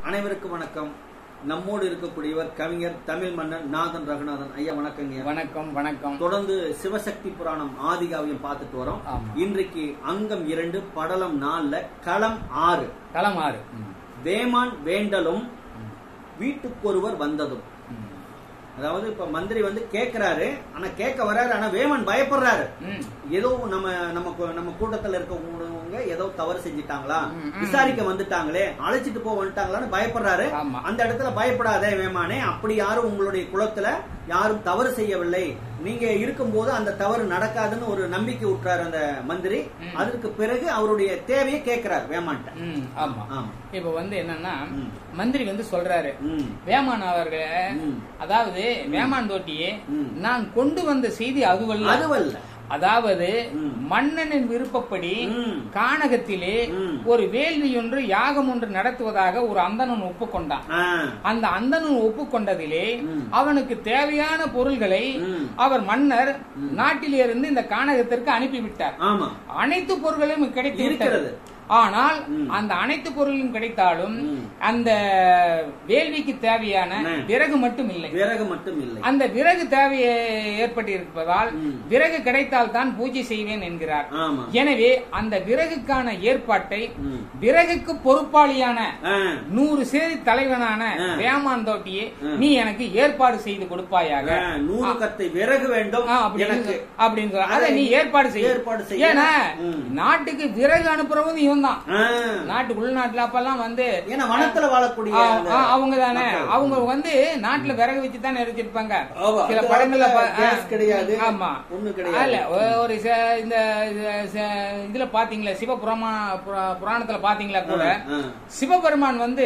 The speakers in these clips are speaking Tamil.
அனைவருக்கும் வணக்கம் நம்மோடு இருக்கக்கூடியவர் கவிஞர் தமிழ் மன்னன் நாதன் ரகுநாதன் ஐயா வணக்கங்க வணக்கம் வணக்கம் தொடர்ந்து சிவசக்தி புராணம் ஆதிகாவியம் பார்த்துட்டு வரோம் ஆமா. இன்றைக்கு அங்கம் இரண்டு படலம் நாலுல களம் ஆறு களமாறு ம், வேமான் வேண்டலும் வீட்டுக்கொருவர் வந்ததும் ம், அதாவது இப்ப மந்திரி வந்து கேக்குறாரு ஆனா கேட்க வராரு ஆனா வேமன் பயப்படுறாரு ம். ஏதோ நம்ம நம்ம கூ- நம்ம கூட்டத்துல இருக்கவங்க ஏதோ தவறு செஞ்சிட்டாங்களா ம், ம். விசாரிக்க வந்துட்டாங்களே அழைச்சிட்டு போக வந்துட்டாங்களான்னு பயப்படுறாரு ஆமா. அந்த இடத்துல பயப்படாதே வேமானே அப்படி யாரும் உங்களுடைய குலத்துல யாரும் தவறு செய்யவில்லை நீங்க இருக்கும்போது அந்த தவறு நடக்காதுன்னு ஒரு நம்பிக்கை விட்டுறாரு அந்த மந்திரி ம். அதற்கு பிறகு அவருடைய தேவையை கேட்கிறார் வேமான்ட்ட ம், ஆமா ஆமா இப்ப வந்து என்னன்னா ம். மந்திரி வந்து சொல்றாரு ம். வேமான் அவர்களே ம். அதாவது வேமான் தோட்டியே ம். நான் கொண்டு வந்த செய்தி அதுவல்ல அதுவல்ல அதாவது ம். மன்னனின் விருப்பப்படி ம். கானகத்திலே ம். ஒரு வேள்வி ஒன்று யாகம் ஒன்று நடத்துவதாக ஒரு அந்தணன் ஒப்புக்கொண்டான் ஆ. அந்த அந்தணன் ஒப்புக்கொண்டதிலே ம். அவனுக்கு தேவையான பொருள்களை ம். அவர் மன்னர் நாட்டிலிருந்து இந்த கானகத்திற்கு அனுப்பிவிட்டார் ஆமா அனைத்து பொருட்களும் கிடைத்து விட்டது இருக்கிறது. ஆனால் ம். அந்த அனைத்து பொருளும் கிடைத்தாலும் ம். அந்த வேள்விக்கு தேவையான ம். விறகு மட்டும் இல்லை விறகு மட்டும் இல்லை அந்த விறகு தேவை ஏற்பட்டு இருப்பதால் ம். விறகு கிடைத்தால் தான் பூஜை செய்வேன் என்கிறார் ஆமா எனவே அந்த விறகுக்கான ஏற்பாட்டை ம். விறகுக்கு பொறுப்பாளியான ஆ. நூறு சேரி தலைவனான ஆ. வேமான் தோட்டியே ஆ. நீ எனக்கு ஏற்பாடு செய்து கொடுப்பாயாக ஆ, நூறு கத்தை விறகு வேண்டும் ஆ, அப்படின்னு எனக்கு சொ- அப்படின்னு சொல்ற. அதை அதை நீ ஏற்பாடு செய்ய ஏற்பாடு செய்ய. ஏன்னா ம். நாட்டுக்கு விறகு அனுப்புறவங்க இவன் தான் ஆ. நாட்டு உள்நாட்டுல அப்பெல்லாம் வந்து ஏன்னா வனத்துல வாழக்கூடிய அந்த அவங்க தானே மக்கள். அவங்க வந்து நாட்டுல விறகு வச்சு தானே எரிச்சிருப்பாங்க ஆமா, சில அந்த படங்கள்ல காலத்துல பா- gas ஆ, கிடையாது, ஆமா ஒண்ணும் கிடையாது. அல்ல ஒ- ஒரு ச- இந்த இது- ச- இதுல பாத்தீங்களா சிவபுராண புரா- புராணத்துல பாத்தீங்களா கூட ஆ. சிவபெருமான் வந்து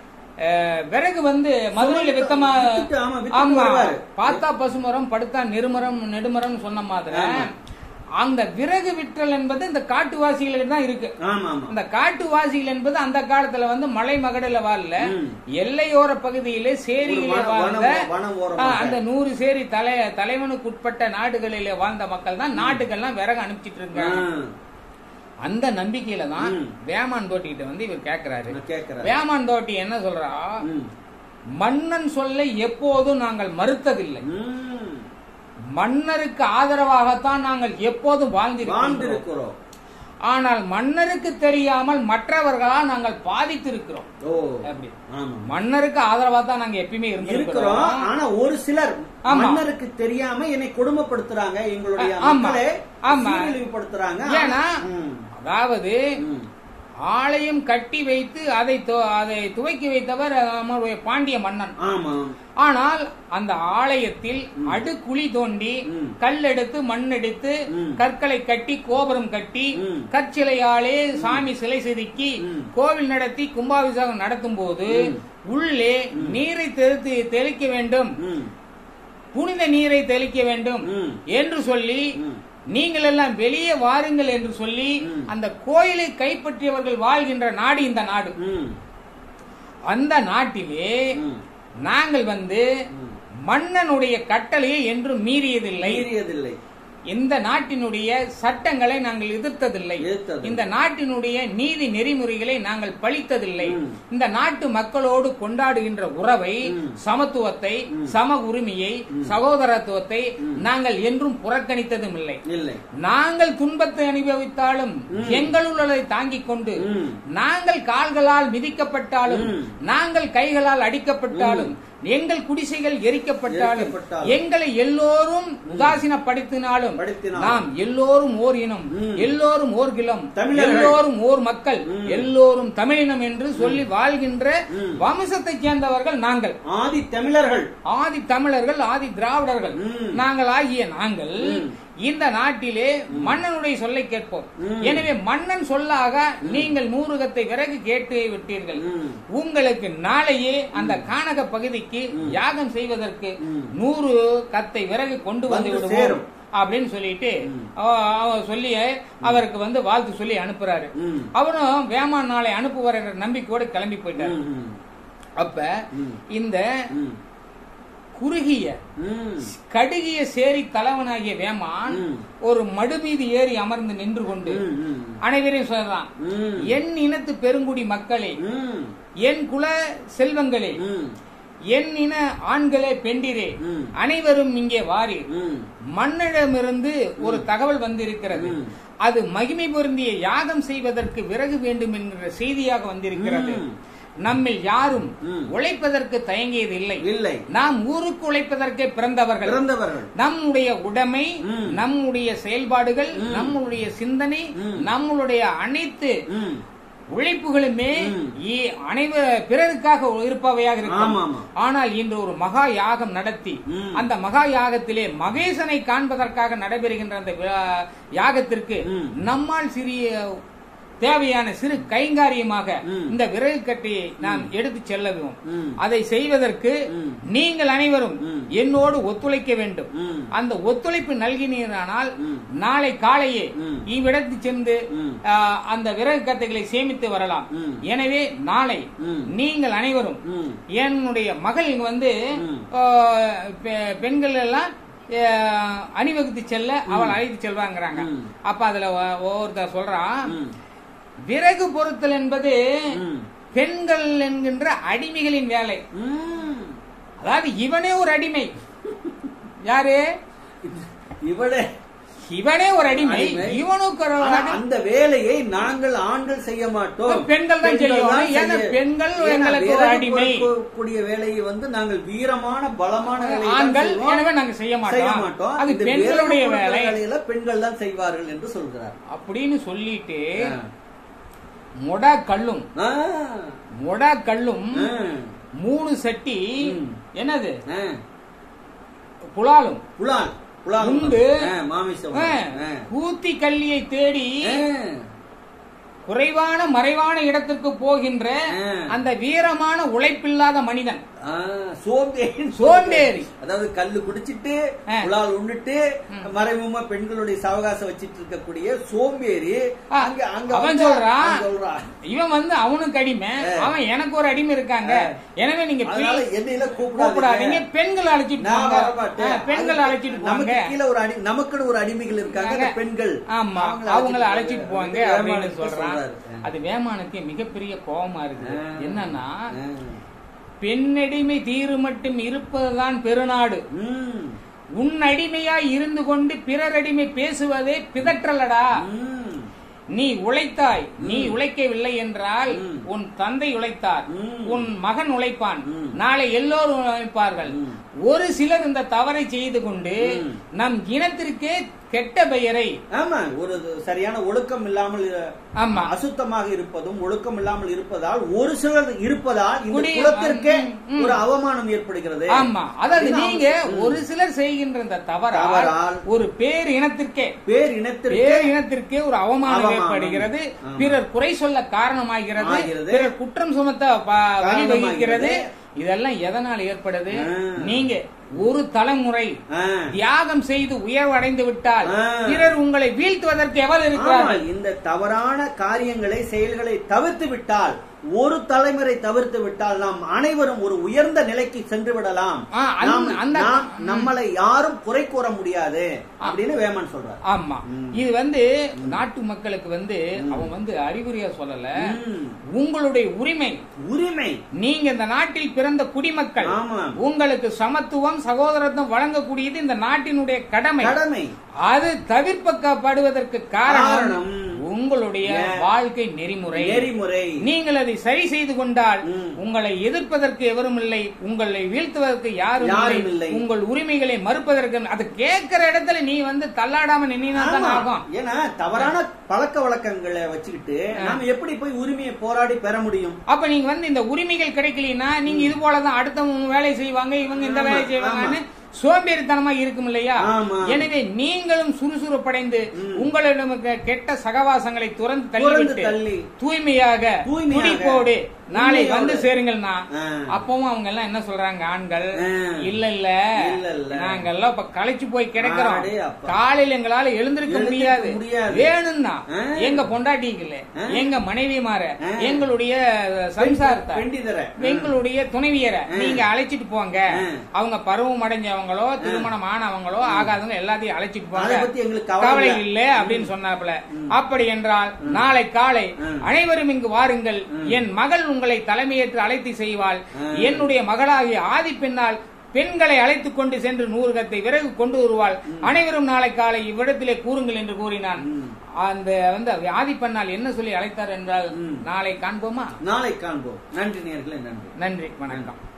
அஹ், விறகு வந்து மதுரையில சுமந்து- வித்தமா வித்துட்டு, ஆமா, வித்துட்டு ஆமா வருவாரு. பார்த்தா பசுமரம் படுத்தா நெருமரம் நெடுமரம் சொன்ன மாதிரி ஆமா. அந்த விறகு விற்றல் என்பது இந்த காட்டுவாசிகளுக்கு தான் இருக்கு ஆமா ஆமா அந்த காட்டுவாசிகள் என்பது அந்த காலத்துல வந்து மலை மகடில வாழல ம். எல்லையோர பகுதியிலே சேரியிலே ஒரு வன- வாழ்ந்த வன- வன ஓரமாக. ஆ, அந்த நூறு சேரி தலை தலைவனுக்கு உட்பட்ட நாடுகளிலே வாழ்ந்த மக்கள் தான் நாட்டுக்கெல்லாம் விறகு அனுப்பிச்சிட்டு ஆ. இருக்காங்க அந்த நம்பிக்கையில தான் ம். வேமான் தோட்டிகிட்ட வந்து இவர் கேக்குறாரு நான் கேட்கிறேன் வேமான் தோட்டி என்ன சொல்றா ம். மன்னன் சொல்லை எப்போதும் நாங்கள் மறுத்ததில்லை ம். மன்னருக்கு ஆதரவாகத்தான் நாங்கள் எப்போதும் வாழ்ந்திருக்கிறோம் வாழ்ந்திருக்கிறோம் ஆனால் மன்னருக்கு தெரியாமல் மற்றவர்களா நாங்கள் பாதித்திருக்கிறோம் ஓ அப்படி ஆமா மன்னருக்கு ஆதரவா தான் நாங்க எப்பயுமே இருக்கிறோம் இருந்திருக்கிறோம் ஆனா ஒரு சிலர் ஆமா. மன்னருக்கு தெரியாம என்னை கொடுமைப்படுத்துறாங்க எங்களுடைய ஆமா. மக்களே ஆமா. சீரழிவுபடுத்துறாங்க ஏன்னா ம். அதாவது ம். ஆலயம் கட்டி வைத்து அதை து- அதை துவக்கி வைத்தவர் நம்மளுடைய பாண்டிய மன்னன் ஆமா ஆனால் அந்த ஆலயத்தில் அடுக்குழி தோண்டி ம். கல் எடுத்து மண் எடுத்து ம். கற்களை கட்டி கோபுரம் கட்டி ம். கற்சிலையாலே சாமி சிலை செதுக்கி ம். கோவில் நடத்தி கும்பாபிஷேகம் நடத்தும் போது உள்ளே நீரை தெளித்து தெளிக்க வேண்டும் ம். புனித நீரை தெளிக்க வேண்டும் ம். என்று சொல்லி ம். நீங்கள் எல்லாம் வெளியே வாருங்கள் என்று சொல்லி ம். அந்த கோயிலை கைப்பற்றியவர்கள் வாழ்கின்ற நாடு இந்த நாடு ம். அந்த நாட்டிலே ம். நாங்கள் வந்து ம். மன்னனுடைய கட்டளையை என்றும் மீறியதில்லை மீறியதில்லை இந்த நாட்டினுடைய சட்டங்களை நாங்கள் எதிர்த்ததில்லை எதிர்த்ததில்லை. இந்த நாட்டினுடைய நீதி நெறிமுறைகளை நாங்கள் பழித்ததில்லை ம். இந்த நாட்டு மக்களோடு கொண்டாடுகின்ற உறவை ம். சமத்துவத்தை சம உரிமையை சகோதரத்துவத்தை நாங்கள் என்றும் புறக்கணித்ததும் இல்லை இல்லை நாங்கள் துன்பத்தை அனுபவித்தாலும் எங்களுள் அதை தாங்கிக் கொண்டு ம். நாங்கள் கால்களால் மிதிக்கப்பட்டாலும் ம். நாங்கள் கைகளால் அடிக்கப்பட்டாலும் எங்கள் குடிசைகள் எரிக்கப்பட்டாலும் எரிக்கப்பட்டாலும். எங்களை எல்லோரும் உதாசீனப்படுத்தினாலும் படுத்தினாலும். நாம் எல்லோரும் ஓர் இனம் ம். எல்லோரும் ஓர் கிளம் தமிழர்கள். எல்லோரும் ஓர் மக்கள் ம். எல்லோரும் தமிழினம் என்று சொல்லி வாழ்கின்ற ம். வம்சத்தைச் சேர்ந்தவர்கள் நாங்கள் ஆதி தமிழர்கள் ஆதி தமிழர்கள் ஆதி திராவிடர்கள் ம். நாங்கள் ஆகிய நாங்கள் ம். இந்த நாட்டிலே மன்னனுடைய சொல்லை கேட்போம் ம். எனவே மன்னன் சொல்லாக நீங்கள் நூறுகத்தை விறகு கேட்டு விட்டீர்கள் ம். உங்களுக்கு நாளையே அந்த கானக பகுதிக்கு யாகம் செய்வதற்கு நூறு கத்தை விறகு கொண்டு வந்து வந்து விடுவோம் சேரும். அப்படின்னு சொல்லிட்டு அவ- அவ சொல்லி அவருக்கு வந்து வாழ்த்து சொல்லி அனுப்புறாரு ம். அவரும் வேமான் நாளை அனுப்புவார் என்ற நம்பிக்கையோடு கிளம்பி போயிட்டாரு ம். ம். அப்ப ம். இந்த ம். குறுகிய ம். கடுகிய சேரி தலைவனாகிய வேமான் ம். ஒரு மடு மீது ஏறி அமர்ந்து நின்று கொண்டு ம், ம். அனைவரையும் சொல்லலாம் ம். என் இனத்து பெருங்குடி மக்களே ம். என் குல செல்வங்களே ம். என் இன ஆண்களே பெண்டிரே ம். அனைவரும் இங்கே வாரீர் ம். மன்னிடமிருந்து ஒரு தகவல் வந்திருக்கிறது ம். அது மகிமை பொருந்திய யாகம் செய்வதற்கு விறகு வேண்டும் என்கிற செய்தியாக வந்திருக்கிறது ம். நம்மில் யாரும் ம். உழைப்பதற்கு தயங்கியது இல்லை இல்லை நாம் ஊருக்கு உழைப்பதற்கே பிறந்தவர்கள் பிறந்தவர்கள் நம்முடைய உடைமை ம். நம்முடைய செயல்பாடுகள் ம். நம்முடைய சிந்தனை ம். நம்மளுடைய அனைத்து ம். உழைப்புகளுமே ம். இ- அனைவர பிறருக்காக இருப்பவையாக இருக்கும் ஆமா, ஆமா. ஆனால் இன்று ஒரு மகா யாகம் நடத்தி ம். அந்த மகா யாகத்திலே மகேசனை காண்பதற்காக நடைபெறுகின்ற அந்த விழா- யாகத்திற்கு ம். நம்மால் சிறிய தேவையான சிறு கைங்காரியமாக ம். இந்த விறகு கட்டியை நாம் எடுத்து செல்லவும் ம். அதை செய்வதற்கு ம். நீங்கள் அனைவரும் ம். என்னோடு ஒத்துழைக்க வேண்டும் ம். அந்த ஒத்துழைப்பு நல்கினீரானால் ம். நாளை காலையே ம். இவ்விடத்து சென்று ம். ஆ, அந்த விறகு கத்தைகளை சேமித்து வரலாம் ம். எனவே நாளை ம். நீங்கள் அனைவரும் ம். என்னுடைய மகள் இங்க வந்து ம். ஆ, பெ- பெண்கள் எல்லாம் ஆ, அணிவகுத்து செல்ல அவள் அழைத்து செல்வாங்கிறாங்க ம். அப்ப அதுல ஒ- ஒவ்வொருத்தர் சொல்றான் ம். விறகு பொருத்தல் என்பது ம். பெண்கள் என்கின்ற அடிமைகளின் வேலை ம். அதாவது இவனே ஒரு அடிமை யாரு இவளே இவனே ஒரு அடிமை அடிமை. இவனுக்கு ஒரு ஆனா அடி- அந்த வேலையை நாங்கள் ஆண்கள் செய்ய மாட்டோம் பெண்கள் தான் செய்யணும். தான் ஏன்னா செய்ய- பெண்கள் ஏன்னா எங்களுக்கு ஒரு விறகு அடிமை. பொறுக்கக்கூடிய வேலையை வந்து நாங்கள் வீரமான பலமான வேலையை தான் ஆண்கள் செய்வோம். எனவே நாங்க செய்ய செய்ய மாட்டோம் மாட்டோம் அது இந்த பெண்களுடைய விறகு பொறுக்கிற வேலை வேலையில பெண்கள் தான் செய்வார்கள் என்று சொல்கிறார் அப்படின்னு சொல்லிட்டு ஆ. மொடா கல்லும் ஆ. மொடா கல்லும் ஆ. மூணு சட்டி ம். என்னது ஆ. புலாலும் புலால் புலால் உண்டு. ஆ, மாமிசம் ஆ, ஆ. கூத்தி கல்லியை தேடி ஆ. குறைவான மறைவான இடத்துக்கு போகின்ற ஆ. அந்த வீரமான உழைப்பில்லாத மனிதன் ஆ, சோம்பேறி சோம்பேறி. அதாவது கல்லு குடிச்சிட்டு ஆ. புலால் உண்டுட்டு மறைமுகமா பெண்களுடைய சவகாசம் வச்சிட்டு இருக்கக்கூடிய சோம்பேறி ஆ, அங்க அங்க அவன் வந்து சொல்றான். அவன் சொல்றான் இவன் வந்து அவனுக்கு அடிமை அவன் எனக்கு ஒரு அடிமை இருக்காங்க எனவே நீங்க அதனால please என்னையில கூப்பிடாதீங்க கூப்பிடாதீங்க பெண்கள் அழைச்சிட்டு நான் போங்க வரமாட்டேன் ஆ, பெண்கள் அது அழைச்சிட்டு நமக்கு போங்க கீழ ஒரு அடி நமக்குன்னு ஒரு அடிமைகள் இருக்காங்க அந்த பெண்கள் ஆமா அவங்கள அவங்கள அழைச்சிட்டு அழைச்சிட்டு போங்க போங்க. அப்படின்னு வேமானுக்கு சொல்றான் சொல்றாரு. அது வேமானுக்கு மிகப்பெரிய கோபமா இருக்கு ஆ. என்னன்னா ஆ. பெண்ணடிமை தீரு மட்டும் இருப்பதுதான் பெருநாடு ம். உன் அடிமையாய் இருந்து கொண்டு பிறர் அடிமை பேசுவதே பிதற்றலடா ம். நீ உழைத்தாய் நீ உழைக்கவில்லை என்றால் ம். உன் தந்தை உழைத்தார் ம். உன் மகன் உழைப்பான் ம். நாளை எல்லோரும் உழைப்பார்கள் ம். ஒரு சிலர் இந்த தவறை செய்து கொண்டு ம். நம் இனத்திற்கே கெட்ட பெயரை ஆமா ஒரு சரியான ஒழுக்கம் இல்லாமல் ஆமா அசுத்தமாக இருப்பதும் ஒழுக்கம் இல்லாமல் இருப்பதால் ஒரு சிலர் இருப்பதால் இந்த குடி- குலத்திற்கே ம், ம். ஒரு அவமானம் ஏற்படுகிறது ஆமா அதாவது அப்படின்னு நீங்க அவங்க- ஒரு சிலர் செய்கின்ற இந்த தவறால் தவறால் ஒரு பேர் இனத்திற்கே பேர் இனத்திற்கு பேர் இனத்திற்கே ஒரு அவமானம் அவமானம். ஏற்படுகிறது ஆமா. பிறர் குறை சொல்ல காரணமாகிறது ஆகிறது. பிறர் குற்றம் சுமத்த ப- வழிவகுக்கிறது காரணமாகிறது. இதெல்லாம் எதனால் ஏற்படுது ஆ. நீங்க ஒரு தலைமுறை ஆ. தியாகம் செய்து உயர்வடைந்து விட்டால் ஆ. பிறர் உங்களை வீழ்த்துவதற்கு எவர் ஆமா, இருக்கிறார்கள் இந்த தவறான காரியங்களை செயல்களை தவிர்த்து விட்டால் ஒரு தலைமுறை தவிர்த்து விட்டால் நாம் அனைவரும் ஒரு உயர்ந்த நிலைக்கு சென்று விடலாம் ஆ, அந்த- நாம் அந்த- நாம் நம்மளை யாரும் குறை கூற முடியாது அப்படின்னு வேமன் சொல்றார் ஆமா ம். இது வந்து நாட்டு மக்களுக்கு வந்து அவன் வந்து அறிகுறியா சொல்லல ம். உங்களுடைய உரிமை உரிமை நீங்க இந்த நாட்டில் பிறந்த குடிமக்கள் ஆமா உங்களுக்கு சமத்துவம் சகோதரத்துவம் வழங்கக்கூடியது இந்த நாட்டினுடைய கடமை கடமை அது தவிர்க்கப்படுவதற்கு காரணம் காரணம் உங்களுடைய ஏன்? வாழ்க்கை நெறிமுறை நெறிமுறை நீங்கள் அதை சரி செய்து கொண்டால் ம். உங்களை எதிர்ப்பதற்கு எவரும் இல்லை உங்களை வீழ்த்துவதற்கு யாரும் யாரும் இல்லை இல்லை. உங்கள் உரிமைகளை மறுப்பதற்கு அது கேட்கிற இடத்துல நீ வந்து தள்ளாடாம நின்னா தான் ஆமா. ஆகும் ஏன்னா தவறான பழக்க வழக்கங்களை வச்சுக்கிட்டு நாம எப்படி போய் உரிமையை போராடி பெற முடியும் அப்ப நீங்க வந்து இந்த உரிமைகள் கிடைக்கலனா நீங்க இது போலதான் அடுத்தவங்க வேலை செய்வாங்க இவங்க இந்த ஆமா, வேலை செய்வாங்கன்னு சோம்பேறித்தனமா இருக்கும் இல்லையா ஆமா. எனவே நீங்களும் சுறுசுறுப்படைந்து உங்களிடம் இருக்க கெட்ட சகவாசங்களை துறந்து துறந்து தள்ளிவிட்டு தள்ளி தூய்மையாக தூய்மையாக, துடிப்போடு நாளை உண்மையோடு. வந்து சேருங்கள்னா ஆ. அப்பவும் அவங்க எல்லாம் என்ன சொல்றாங்க ஆண்கள் ஆ. இல்ல இல்ல இல்ல, இல்ல. நாங்க எல்லாம் இப்ப களைச்சு போய் கிடக்கிறோம் அடே அப்பா. காலையில எங்களால எழுந்திருக்க எழுந்திருக்க முடியாது முடியாது. வேணும்னா ஆ. எங்க பொண்டாட்டிகள ஆ. எங்க மனைவிமார ஆ. எங்களுடைய சம்சாரத்தை பெண்டிதர எங்களுடைய துணைவியரை நீங்க அழைச்சிட்டு போங்க ஆ. அவங்க பருவம் அடைஞ்சவங்களோ திருமணம் ஆனவங்களோ ஆகாதவங்க எல்லாத்தையும் அழைச்சிட்டு அதை போங்க பத்தி எங்களுக்கு கவலை கவலை இல்ல. இல்ல அப்படின்னு சொன்னாப்புல அப்படி என்றால் நாளை காலை ம். அனைவரும் இங்கு வாருங்கள் என் மகள் உங்களை தலைமையேற்று அழைத்து செய்வாள் என்னுடைய மகளாகிய ஆதி பெண்ணால் பெண்களை அழைத்துக் கொண்டு சென்று நூறு கத்தை விறகு கொண்டு வருவாள் அனைவரும் நாளை காலை இவ்விடத்திலே கூறுங்கள் என்று கூறினான் அந்த வந்து ஆதி பெண்ணால் என்ன சொல்லி அழைத்தார் என்றால் நாளை காண்போமா நாளை காண்போம் நன்றி நேர்களே நன்றி நன்றி வணக்கம்